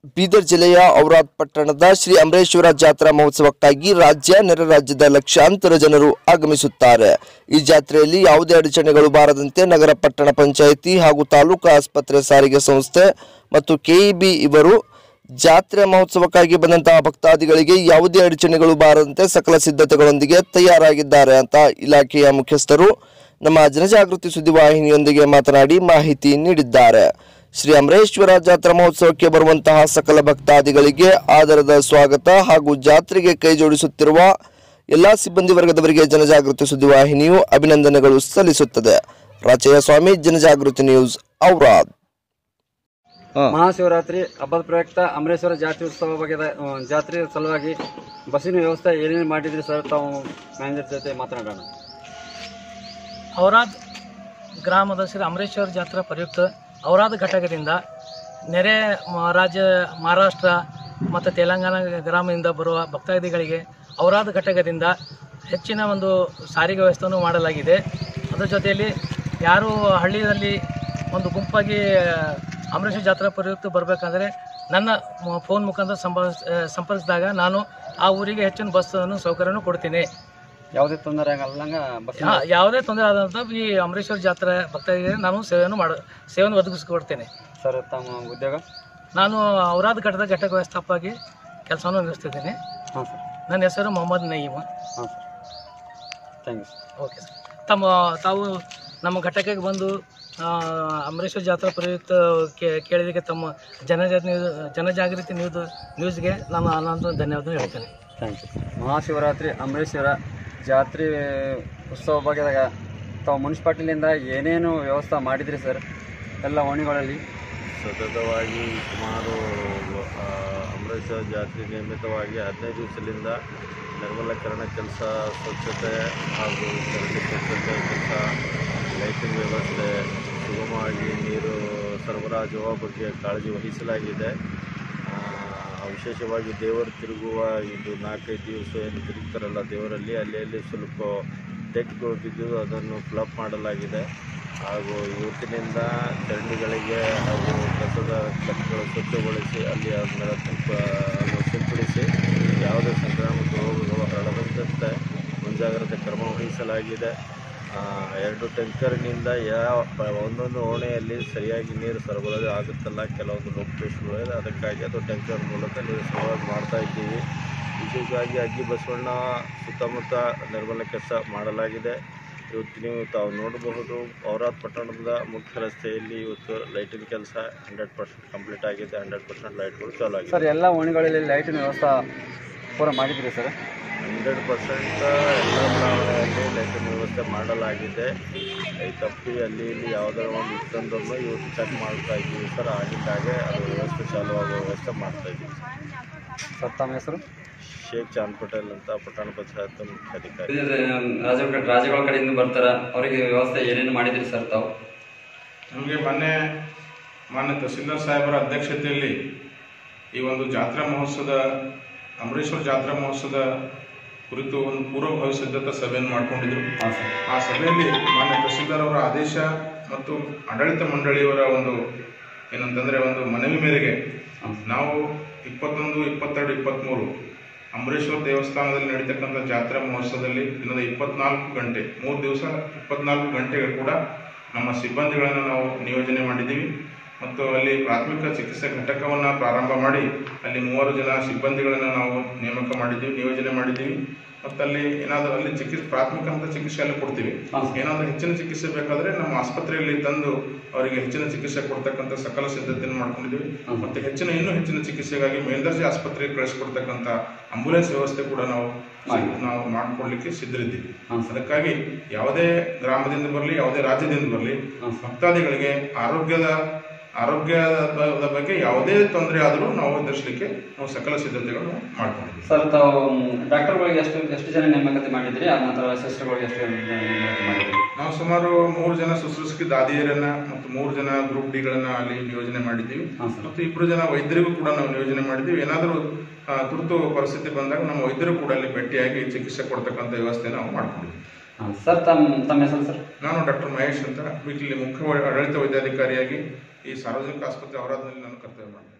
ಬೀದರ್ ಜಿಲ್ಲೆಯ ಔರಾದ್ ಪಟ್ಟಣದ ಶ್ರೀ ಅಮರೇಶ್ವರ ಜಾತ್ರಾ ಮಹೋತ್ಸವಕ್ಕಾಗಿ ರಾಜ್ಯ ನೆರೆ ರಾಜ್ಯದ ಲಕ್ಷಾಂತರ ಜನರು ಆಗಮಿಸುತ್ತಾರೆ ಈ ಜಾತ್ರೆಯಲ್ಲಿ ಯಾವುದೇ ಅಡಚಣೆಗಳು ಬಾರದಂತೆ ನಗರ ಪಟ್ಟಣ ಪಂಚಾಯಿತಿ ಹಾಗೂ ತಾಲೂಕು ಆಸ್ಪತ್ರೆ ಸಾರಿಗೆ ಸಂಸ್ಥೆ ಮತ್ತು ಕೆಇಬಿ ಇವರು ಜಾತ್ರೆ ಮಹೋತ್ಸವಕ್ಕಾಗಿ ಬಂದಂತಹ ಭಕ್ತಾದಿಗಳಿಗೆ ಯಾವುದೇ ಅಡಚಣೆಗಳು ಬಾರದಂತೆ ಸಕಲ ಸಿದ್ಧತೆಗಳೊಂದಿಗೆ ತಯಾರಾಗಿದ್ದಾರೆ ಅಂತ ಇಲಾಖೆಯ ಮುಖ್ಯಸ್ಥರು ನಮ್ಮ ಜನಜಾಗೃತಿ ಸುದ್ದಿವಾಹಿನಿಯೊಂದಿಗೆ ಮಾತನಾಡಿ ಮಾಹಿತಿ ನೀಡಿದ್ದಾರೆ ಶ್ರೀ ಅಮರೇಶ್ವರ ಜಾತ್ರಾ ಮಹೋತ್ಸವಕ್ಕೆ ಬರುವಂತಹ ಸಕಲ ಭಕ್ತಾದಿಗಳಿಗೆ ಆದರದ ಸ್ವಾಗತ ಹಾಗೂ ಜಾತ್ರೆಗೆ ಕೈ ಜೋಡಿಸುತ್ತಿರುವ ಎಲ್ಲಾ ಸಿಬ್ಬಂದಿ ವರ್ಗದವರಿಗೆ ಜನಜಾಗೃತಿ ಸುದ್ದಿವಾಹಿನಿಯು ಅಭಿನಂದನೆಗಳು ಸಲ್ಲಿಸುತ್ತದೆ ರಾಚಯ್ಯ ಸ್ವಾಮಿ ಜನಜಾಗೃತಿ ನ್ಯೂಸ್ ಔರಾದ್ ಮಹಾಶಿವರಾತ್ರಿ ಹಬ್ಬದ ಪ್ರಯುಕ್ತ ಅಮರೇಶ್ವರ ಜಾತ್ರೆ ಉತ್ಸವ ಬಗ್ಗೆ ಜಾತ್ರೆ ಸಲುವಾಗಿ ಬಸ್ಸಿನ ವ್ಯವಸ್ಥೆ ಏನೇನು ಮಾಡಿದ್ರಿ ಸರ್ ತಾವು ಮ್ಯಾನೇಜರ್ ಜೊತೆ ಮಾತನಾಡೋಣ ಔರಾದ್ ಗ್ರಾಮದ ಶ್ರೀ ಅಮರೇಶ್ವರ ಜಾತ್ರಾ ಪ್ರಯುಕ್ತ ಔರಾದ್ ಘಟಕದಿಂದ ನೆರೆ ಮ- ರಾಜ್ಯ ಮಹಾರಾಷ್ಟ್ರ ಮತ್ತು ತೆಲಂಗಾಣ ಗ್ರಾಮದಿಂದ ಬರುವ ಭಕ್ತಾದಿಗಳಿಗೆ ಔರಾದ್ ಘಟಕದಿಂದ ಹೆಚ್ಚಿನ ಒಂದು ಸಾರಿಗೆ ವ್ಯವಸ್ಥೆಯನ್ನು ಮಾಡಲಾಗಿದೆ ಅದರ ಜೊತೆಯಲ್ಲಿ ಯಾರು ಹಳ್ಳಿಯಲ್ಲಿ ಒಂದು ಗುಂಪಾಗಿ ಅಮರೇಶ್ವರ ಜಾತ್ರಾ ಪ್ರಯುಕ್ತ ಬರಬೇಕಾದ್ರೆ ನನ್ನ ಮ- ಫೋನ್ ಮುಖಾಂತರ ಸಂಪರ್ಕ ಸಂಪರ್ಕಿಸಿದಾಗ ನಾನು ಆ ಊರಿಗೆ ಹೆಚ್ಚಿನ ಬಸ್ಸನ್ನು ಸೌಕರ್ಯವನ್ನು ಕೊಡ್ತೀನಿ ಯಾವುದೇ ತೊಂದರೆ ಆಗಲ್ಲಂಗ ಬಸ್ ಹಾ, ಯಾವುದೇ ತೊಂದರೆ ಆದಂಥ ಈ ಅಮರೇಶ್ವರ ಜಾತ್ರೆ ಭಕ್ತರಿಗೆ ನಾನು ಸೇವೆಯನ್ನು ಮಾಡ ಸೇವೆಯನ್ನು ಒದಗಿಸಿಕೊಡ್ತೇನೆ ಸರ್ ತಮ್ಮ ಉದ್ಯೋಗ ನಾನು ಔರಾದ್ ಘಟಕದ ಘಟಕ ವ್ಯವಸ್ಥಾಪಕವಾಗಿ ಕೆಲಸವನ್ನು ನಿರ್ವಹಿಸ್ತಿದ್ದೀನಿ ಹಾಂ ಸರ್ ನನ್ನ ಹೆಸರು ಮೊಹಮ್ಮದ್ ನಯೀಮ್ ಹಾಂ sir thank you sir okay sir ತಮ್ಮ ತಾವು ನಮ್ಮ ಘಟಕಕ್ಕೆ ಬಂದು ಆ, ಅಮರೇಶ್ವರ ಜಾತ್ರಾ ಪ್ರಯುಕ್ತ ಕೇ- ಕೇಳಿದಕ್ಕೆ ತಮ್ಮ ಜನಜಾತಿ ನ್ಯೂಸ್ ಜನಜಾಗೃತಿ ನ್ಯೂಸ್ ನ್ಯೂಸ್ಗೆ ನಾನು ಅನಂತ ಧನ್ಯವಾದ ಹೇಳ್ತೇನೆ ಥ್ಯಾಂಕ್ ಯು ಮಹಾಶಿವರಾತ್ರಿ ಅಮರೇಶ್ವರ ಜಾತ್ರೆ ಉತ್ಸವ ಬಗ್ಗೆದಾಗ ತಾವು ಮುನ್ಸಿಪಾಲ್ಟಿಲಿಂದ ಏನೇನು ವ್ಯವಸ್ಥೆ ಮಾಡಿದ್ರಿ ಸರ್ ಎಲ್ಲ ಓಣಿಗಳಲ್ಲಿ ಸತತವಾಗಿ ಸುಮಾರು ಆ, ಅಮರೇಶ್ವರ ಜಾತ್ರೆ ನಿಯಮಿತವಾಗಿ ಹದಿನೈದು ದಿವಸದಿಂದ ನಿರ್ಮಲೀಕರಣ ಕೆಲಸ ಸ್ವಚ್ಛತೆ ಹಾಗೂ ಚರಂಡಿ ಸ್ವಚ್ಛತೆ ಕೆಲಸ ಲೈಟಿಂಗ್ ವ್ಯವಸ್ಥೆ ಸುಗಮವಾಗಿ ನೀರು ಸರಬರಾಜು ಬಗ್ಗೆ ಕಾಳಜಿ ವಹಿಸಲಾಗಿದೆ ಆ, ವಿಶೇಷವಾಗಿ ದೇವರು ತಿರುಗುವ ಇದು ನಾಲ್ಕೈದು ದಿವಸ ಏನು ತಿರುಗ್ತಾರಲ್ಲ ದೇವರಲ್ಲಿ ಅಲ್ಲಿ ಅಲ್ಲಿ ಸ್ವಲ್ಪ ಡೆಕ್ಗಳು ಬಿದ್ದು ಅದನ್ನು ಫ್ಲಪ್ ಮಾಡಲಾಗಿದೆ ಹಾಗೂ ಇವತ್ತಿನಿಂದ ಚರಂಡಿಗಳಿಗೆ ಹಾಗೂ ಕಸದ ಕಟ್ಟೆಗಳು ಸ್ವಚ್ಛಗೊಳಿಸಿ ಅಲ್ಲಿ ಅದನ್ನೆಲ್ಲ ತುಂಬ ಅನ್ನು ಸಿಂಪಡಿಸಿ ಯಾವುದೇ ಸಾಂಕ್ರಾಮಿಕ ರೋಗಗಳು ಹರಡದಂತೆ ಮುಂಜಾಗ್ರತೆ ಕ್ರಮ ವಹಿಸಲಾಗಿದೆ ಆ, ಎರಡು ಟ್ಯಾಂಕರ್ನಿಂದ ಯಾವ ಒಂದೊಂದು ಓಣೆಯಲ್ಲಿ ಸರಿಯಾಗಿ ನೀರು ಸರಬರಾಜು ಆಗುತ್ತಲ್ಲ ಕೆಲವೊಂದು ಲೋಕೇಶ್ಗಳು ಇದೆ ಅದಕ್ಕಾಗಿ ಅದು ಟ್ಯಾಂಕರ್ ಮೂಲಕ ನೀರು ಸರಬರಾಜು ಮಾಡ್ತಾ ಇದ್ದೀವಿ ವಿಶೇಷವಾಗಿ ಅಗ್ಗಿ ಬಸವಣ್ಣ ಸುತ್ತಮುತ್ತ ನಿರ್ಮಲ ಕೆಲಸ ಮಾಡಲಾಗಿದೆ ಇವತ್ತು ನೀವು ತಾವು ನೋಡಬಹುದು ಔರಾದ್ ಪಟ್ಟಣದ ಮುಖ್ಯ ರಸ್ತೆಯಲ್ಲಿ ಇವತ್ತು ಲೈಟಿನ ಕೆಲಸ ಹಂಡ್ರೆಡ್ ಪರ್ಸೆಂಟ್ ಕಂಪ್ಲೀಟ್ ಆಗಿದೆ ಹಂಡ್ರೆಡ್ ಪರ್ಸೆಂಟ್ ಲೈಟ್ಗಳು ಚಾಲು ಆಗಿದೆ ಸರ್ ಎಲ್ಲ ಓಣಿಗಳಲ್ಲಿ ಲೈಟಿನ ವ್ಯವಸ್ಥೆ ಪೂರ ಮಾಡಿದ್ರಿ ಸರ್ ಹಂಡ್ರೆಡ್ ಪರ್ಸೆಂಟ್ ಎಲ್ಲ ಬಡಾವಣೆಯಲ್ಲಿ ಲೈಟಿನ ವ್ಯವಸ್ಥೆ ಮಾಡಲಾಗಿದೆ ಈ ತಪ್ಪಿ ಅಲ್ಲಿ ಇಲ್ಲಿ ಯಾವುದೋ ಒಂದು ಇತ್ತಂದ್ರೂ ಇವತ್ತು ಚೆಕ್ ಮಾಡ್ತಾ ಇದ್ದೀವಿ ಸರ್ ಆಗಿದ್ದಾಗೆ ಅದು ವ್ಯವಸ್ಥೆ ಚಾಲು ಆಗೋ ವ್ಯವಸ್ಥೆ ಮಾಡ್ತಾ ಇದ್ದೀವಿ ಸರ್ ತಮ್ಮ ಹೆಸರು ಶೇಖ್ ಚಾಂದ್ ಪಟೇಲ್ ಅಂತ ಪಟ್ಟಣ ಪಂಚಾಯತ್ ಮುಖ್ಯಾಧಿಕಾರಿ ರಾಜ ರಾಜ್ಯಗಳ ಕಡೆಯಿಂದ ಬರ್ತಾರ ಅವರಿಗೆ ವ್ಯವಸ್ಥೆ ಏನೇನು ಮಾಡಿದ್ರಿ ಸರ್ ತಾವು ನಮಗೆ ಮೊನ್ನೆ ಮಾನ್ಯ ತಹಸೀಲ್ದಾರ್ ಸಾಹೇಬರ ಅಧ್ಯಕ್ಷತೆಯಲ್ಲಿ ಈ ಒಂದು ಜಾತ್ರಾ ಮಹೋತ್ಸವದ ಅಮರೇಶ್ವರ ಜಾತ್ರಾ ಮಹೋತ್ಸವದ ಕುರಿತು ಒಂದು ಪೂರ್ವಭಾವಿ ಸಿದ್ಧತಾ ಸಭೆಯನ್ನು ಮಾಡಿಕೊಂಡಿದ್ರು ಹಾಂ ಸರ್ ಆ ಸಭೆಯಲ್ಲಿ ಮಾನ್ಯ ತಹಸೀಲ್ದಾರ್ ಅವರ ಆದೇಶ ಮತ್ತು ಆಡಳಿತ ಮಂಡಳಿಯವರ ಒಂದು ಏನಂತಂದ್ರೆ ಒಂದು ಮನವಿ ಮೇರೆಗೆ ನಾವು ಇಪ್ಪತ್ತೊಂದು ಇಪ್ಪತ್ತೆರಡು ಇಪ್ಪತ್ತ್ಮೂರು ಅಂಬರೇಶ್ವರ ದೇವಸ್ಥಾನದಲ್ಲಿ ನಡೀತಕ್ಕಂಥ ಜಾತ್ರಾ ಮಹೋತ್ಸವದಲ್ಲಿ ದಿನದ ಇಪ್ಪತ್ನಾಲ್ಕು ಗಂಟೆ ಮೂರು ದಿವಸ ಇಪ್ಪತ್ನಾಲ್ಕು ಗಂಟೆಗಳು ಕೂಡ ನಮ್ಮ ಸಿಬ್ಬಂದಿಗಳನ್ನು ನಾವು ನಿಯೋಜನೆ ಮಾಡಿದ್ದೀವಿ ಮತ್ತು ಅಲ್ಲಿ ಪ್ರಾಥಮಿಕ ಚಿಕಿತ್ಸೆ ಘಟಕವನ್ನು ಪ್ರಾರಂಭ ಮಾಡಿ ಅಲ್ಲಿ ಮೂವರು ಜನ ಸಿಬ್ಬಂದಿಗಳನ್ನು ನಾವು ನೇಮಕ ಮಾಡಿದ್ದೀವಿ ನಿಯೋಜನೆ ಮಾಡಿದ್ದೀವಿ ಮತ್ತು ಅಲ್ಲಿ ಏನಾದರೂ ಅಲ್ಲಿ ಚಿಕಿತ್ಸೆ ಪ್ರಾಥಮಿಕ ಹಂತ ಚಿಕಿತ್ಸೆ ಅಲ್ಲಿ ಕೊಡ್ತೀವಿ ಏನಾದರೂ ಹೆಚ್ಚಿನ ಚಿಕಿತ್ಸೆ ಬೇಕಾದರೆ ನಮ್ಮ ಆಸ್ಪತ್ರೆಯಲ್ಲಿ ತಂದು ಅವರಿಗೆ ಹೆಚ್ಚಿನ ಚಿಕಿತ್ಸೆ ಕೊಡ್ತಕ್ಕಂಥ ಸಕಲ ಸಿದ್ಧತೆಯನ್ನು ಮಾಡ್ಕೊಂಡಿದ್ದೀವಿ ಮತ್ತು ಹೆಚ್ಚಿನ ಇನ್ನೂ ಹೆಚ್ಚಿನ ಚಿಕಿತ್ಸೆಗಾಗಿ ಮೇಲ್ದರ್ಜೆ ಆಸ್ಪತ್ರೆಗೆ ಕಳಿಸ್ಕೊಡ್ತಕ್ಕಂಥ ಆಂಬುಲೆನ್ಸ್ ವ್ಯವಸ್ಥೆ ಕೂಡ ನಾವು ನಾವು ಮಾಡಿಕೊಡ್ಲಿಕ್ಕೆ ಸಿದ್ಧರಿದ್ದೀವಿ ಅದಕ್ಕಾಗಿ ಯಾವುದೇ ಗ್ರಾಮದಿಂದ ಬರಲಿ ಯಾವುದೇ ರಾಜ್ಯದಿಂದ ಬರಲಿ ಭಕ್ತಾದಿಗಳಿಗೆ ಆರೋಗ್ಯದ ಆರೋಗ್ಯದ ಬಗ್ಗೆ ಯಾವುದೇ ತೊಂದರೆ ಆದರೂ ನಾವು ಎದುರಿಸಲಿಕ್ಕೆ ನಾವು ಸಕಲ ಸಿದ್ಧತೆಗಳನ್ನು ಮಾಡ್ಕೊಂಡಿದ್ದೀವಿ ಸರ್ ತಾವು ಡಾಕ್ಟರ್ಗಳಿಗೆ ಎಷ್ಟು ಎಷ್ಟು ಜನ ನೇಮಕಾತಿ ಮಾಡಿದ್ರಿ ಆ ನಂತರ ಸಿಸ್ಟರ್ಗಳಿಗೆ ಎಷ್ಟು ಜನ ನೇಮಕಾತಿ ಮಾಡಿದ್ರಿ ನಾವು ಸುಮಾರು ಮೂರು ಜನ ಶುಶ್ರೂಷಕಿ ದಾದಿಯರನ್ನ ಮತ್ತು ಮೂರು ಜನ ಗ್ರೂಪ್ ಡಿಗಳನ್ನ ಅಲ್ಲಿ ನಿಯೋಜನೆ ಮಾಡಿದ್ದೀವಿ ಮತ್ತು ಇಬ್ಬರು ಜನ ವೈದ್ಯರಿಗೂ ಕೂಡ ನಾವು ನಿಯೋಜನೆ ಮಾಡಿದ್ದೀವಿ ಏನಾದರೂ ಆ, ತುರ್ತು ಪರಿಸ್ಥಿತಿ ಬಂದಾಗ ನಮ್ಮ ವೈದ್ಯರು ಕೂಡ ಅಲ್ಲಿ ಭೇಟಿಯಾಗಿ ಚಿಕಿತ್ಸೆ ಕೊಡ್ತಕ್ಕಂಥ ವ್ಯವಸ್ಥೆ ನಾವು ಮಾಡ್ಕೊಂಡಿದ್ದೀವಿ ಹಾಂ ಸರ್ ತಮ್ಮ ತಮ್ಮ ಹೆಸರು ಸರ್ ನಾನು ಡಾಕ್ಟರ್ ಮಹೇಶ್ ಅಂತ ಇಲ್ಲಿ ಮುಖ್ಯ ಆಡಳಿತ ವೈದ್ಯಾಧಿಕಾರಿಯಾಗಿ ಈ ಸಾರ್ವಜನಿಕ ಆಸ್ಪತ್ರೆ ಅವರಾದಲ್ಲಿ ನಾನು ಕರ್ತವ್ಯ ಮಾಡ್ತೀನಿ